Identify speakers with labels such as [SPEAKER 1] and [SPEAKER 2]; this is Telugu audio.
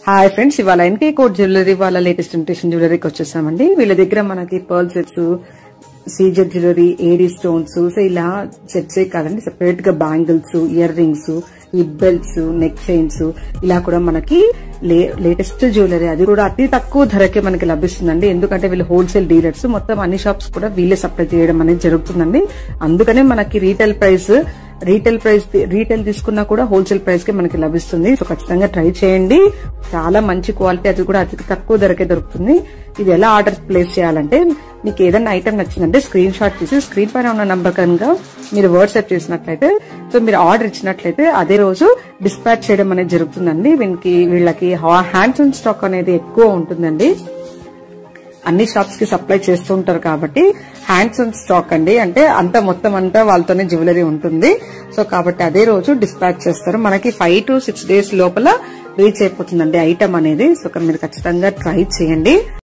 [SPEAKER 1] హాయ్ ఫ్రెండ్స్ ఇవాళ ఎన్కే కోట్ జ్యువెలరీ వాళ్ళ లేటెస్ట్ ఇమిటేషన్ జ్యువెలరీకి వచ్చేసామండి వీళ్ళ దగ్గర మనకి పర్ల్ సెట్స్ సీజర్ జ్యువెలరీ ఏడీ స్టోన్స్ సో ఇలా సెట్సే కాదండి సెపరేట్ గా bangles earrings hip belts neck chains ఇలా కూడా మనకి లేటెస్ట్ జ్యువెలరీ అది కూడా అతి తక్కువ ధరకే మనకి లభిస్తుందండి ఎందుకంటే వీళ్ళు హోల్సేల్ డీలర్స్ మొత్తం అన్ని షాప్స్ కూడా వీళ్ళే సప్లై చేయడం అనేది జరుగుతుందండి అందుకనే మనకి retail price retail price retail తీసుకున్నా కూడా హోల్సేల్ ప్రైస్ కి మనకి లభిస్తుంది సో ఖచ్చితంగా ట్రై చేయండి చాలా మంచి క్వాలిటీ అది కూడా అతి తక్కువ ధరకే దొరుకుతుంది ఇది ఎలా ఆర్డర్ ప్లేస్ చేయాలంటే మీకు ఏదైనా ఐటమ్ నచ్చిందంటే స్క్రీన్ షాట్ తీసి స్క్రీన్ పైన ఉన్న నంబర్ కనుక మీరు వాట్సాప్ చేసినట్లయితే సో మీరు ఆర్డర్ ఇచ్చినట్లయితే అదే రోజు డిస్పాచ్ చేయడం అనేది జరుగుతుందండి వీనికి వీళ్ళకి హ్యాండ్స్ ఆన్ స్టాక్ అనేది ఎక్కువ ఉంటుందండి అన్ని షాప్స్ కి సప్లై చేస్తూ ఉంటారు కాబట్టి హ్యాండ్స్ ఆన్ స్టాక్ అండి అంటే అంత మొత్తం అంతా వాళ్ళతోనే జ్యువెలరీ ఉంటుంది సో కాబట్టి అదే రోజు డిస్పాచ్ చేస్తారు మనకి ఫైవ్ టు సిక్స్ డేస్ లోపల రీచ్ అయిపోతుందండి ఐటమ్ అనేది సో మీరు ఖచ్చితంగా ట్రై చేయండి